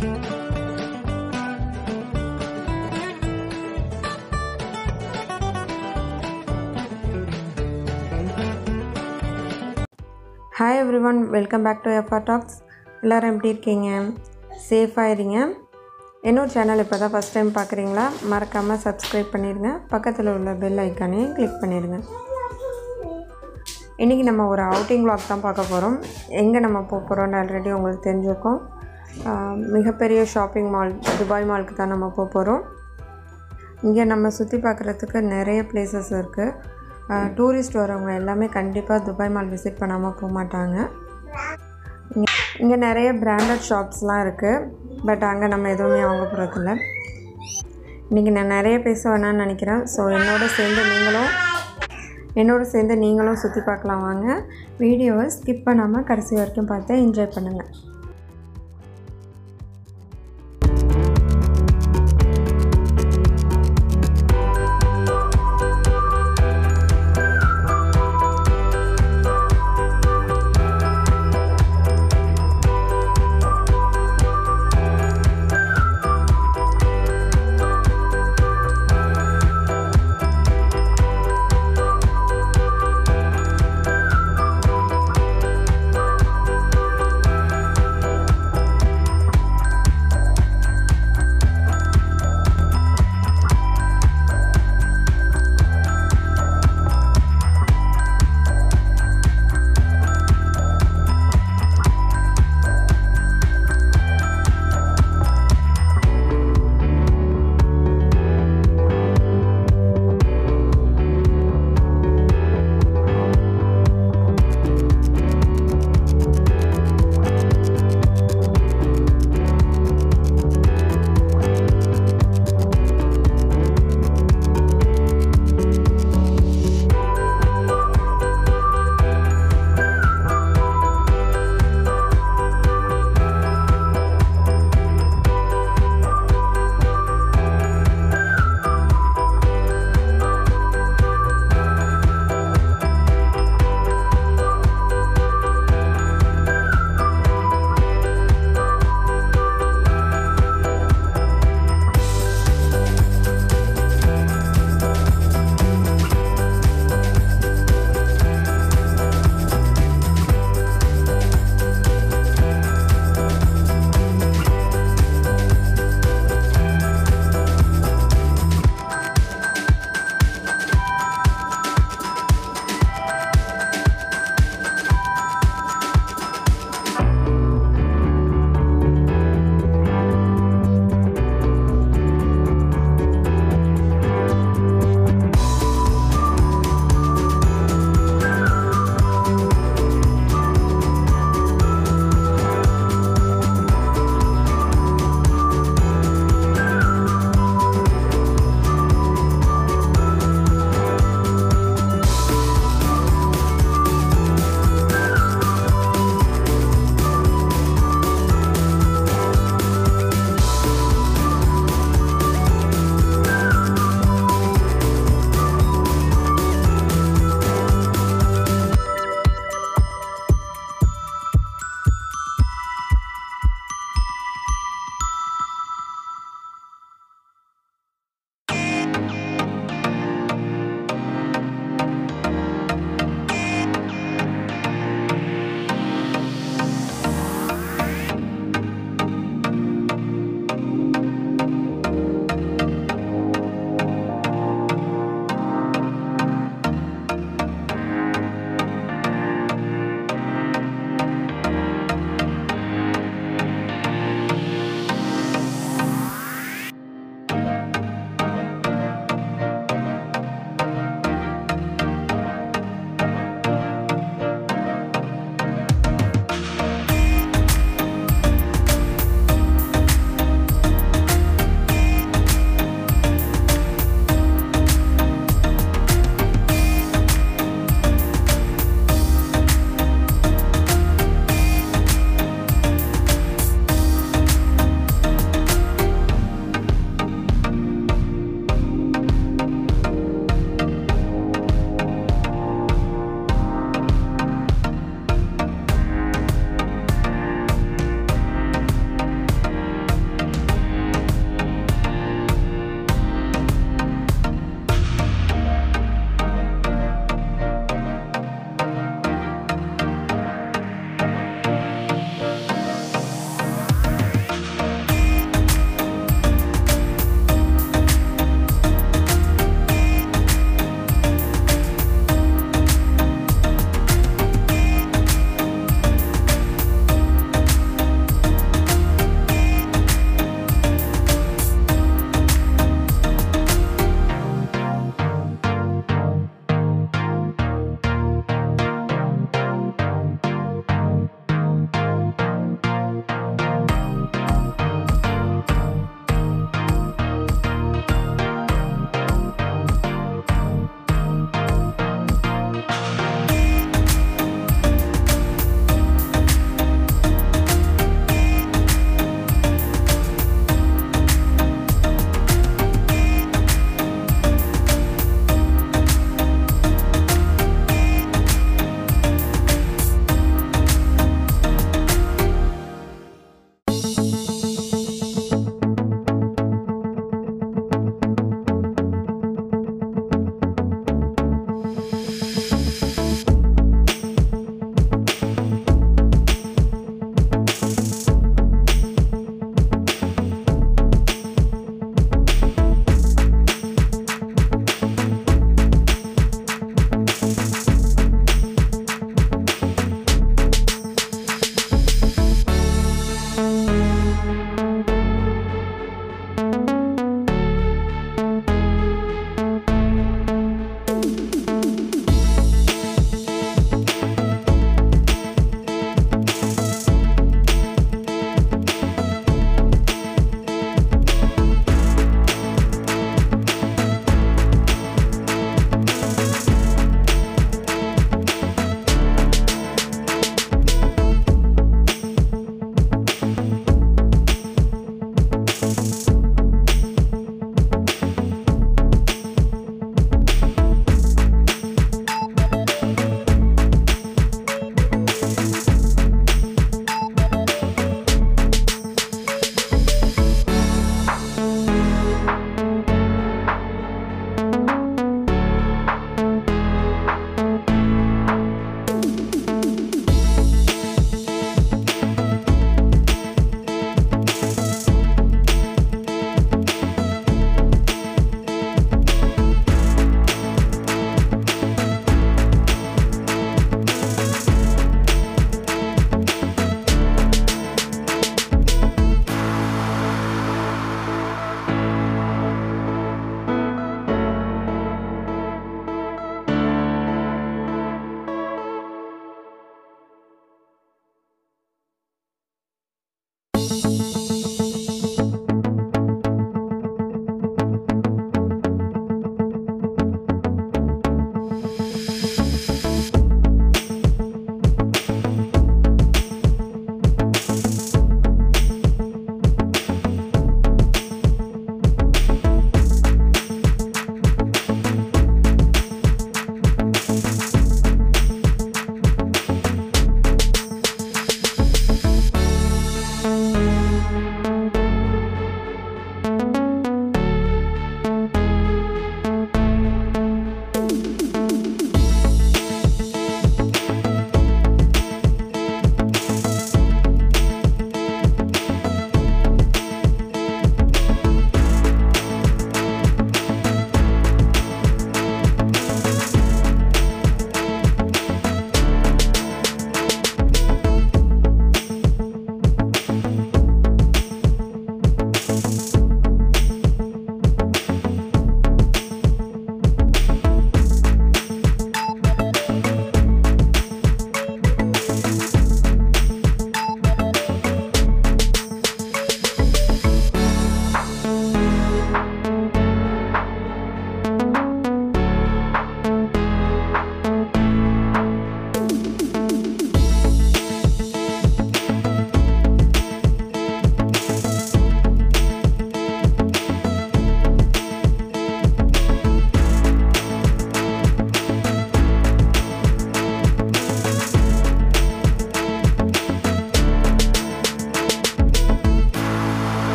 hi everyone welcome back to FR talks எல்லோரும் எப்படி இருக்கீங்க சேஃபாக இருங்க என்னோட சேனல் இப்போ தான் ஃபஸ்ட் டைம் பார்க்குறீங்களா மறக்காமல் சப்ஸ்கிரைப் பண்ணிடுங்க பக்கத்தில் உள்ள பெல் ஐக்கானையும் கிளிக் பண்ணிடுங்க இன்றைக்கி நம்ம ஒரு அவுட்டிங் vlog தான் பார்க்க போகிறோம் எங்கே நம்ம போக போகிறோம்னு ஆல்ரெடி உங்களுக்கு தெரிஞ்சிருக்கோம் ஆஹ் மிகப்பெரிய ஷாப்பிங் மால் துபாய் மாலுக்கு தான் நம்ம போக போகிறோம் இங்கே நம்ம சுற்றி பார்க்குறதுக்கு நிறைய பிளேசஸ் இருக்குது டூரிஸ்ட் வரவங்க எல்லாமே கண்டிப்பாக துபாய் மால் விசிட் பண்ணாமல் போக மாட்டாங்க இங்கே இங்கே நிறைய பிராண்டட் ஷாப்ஸ்லாம் இருக்குது பட் அங்கே நம்ம எதுவுமே வாங்க போகிறதில்ல இன்றைக்கி நான் நிறைய பேச வேணாம்னு நினைக்கிறேன் ஸோ என்னோட சேர்ந்து நீங்களும் என்னோட சேர்ந்து நீங்களும் சுற்றி பார்க்கலாம் வாங்க வீடியோவை ஸ்கிப் பண்ணாமல் கடைசி வரைக்கும் பார்த்து என்ஜாய் பண்ணுங்கள்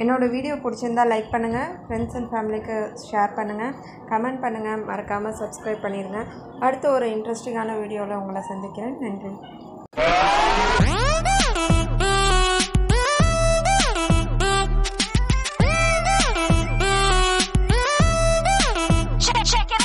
என்னோடய வீடியோ பிடிச்சிருந்தா லைக் பண்ணுங்கள் ஃப்ரெண்ட்ஸ் அண்ட் ஃபேமிலிக்கு ஷேர் பண்ணுங்கள் கமெண்ட் பண்ணுங்கள் மறக்காமல் சப்ஸ்கிரைப் பண்ணிடுங்க அடுத்த ஒரு இன்ட்ரெஸ்டிங்கான வீடியோவில் உங்களை சந்திக்கிறேன் நன்றி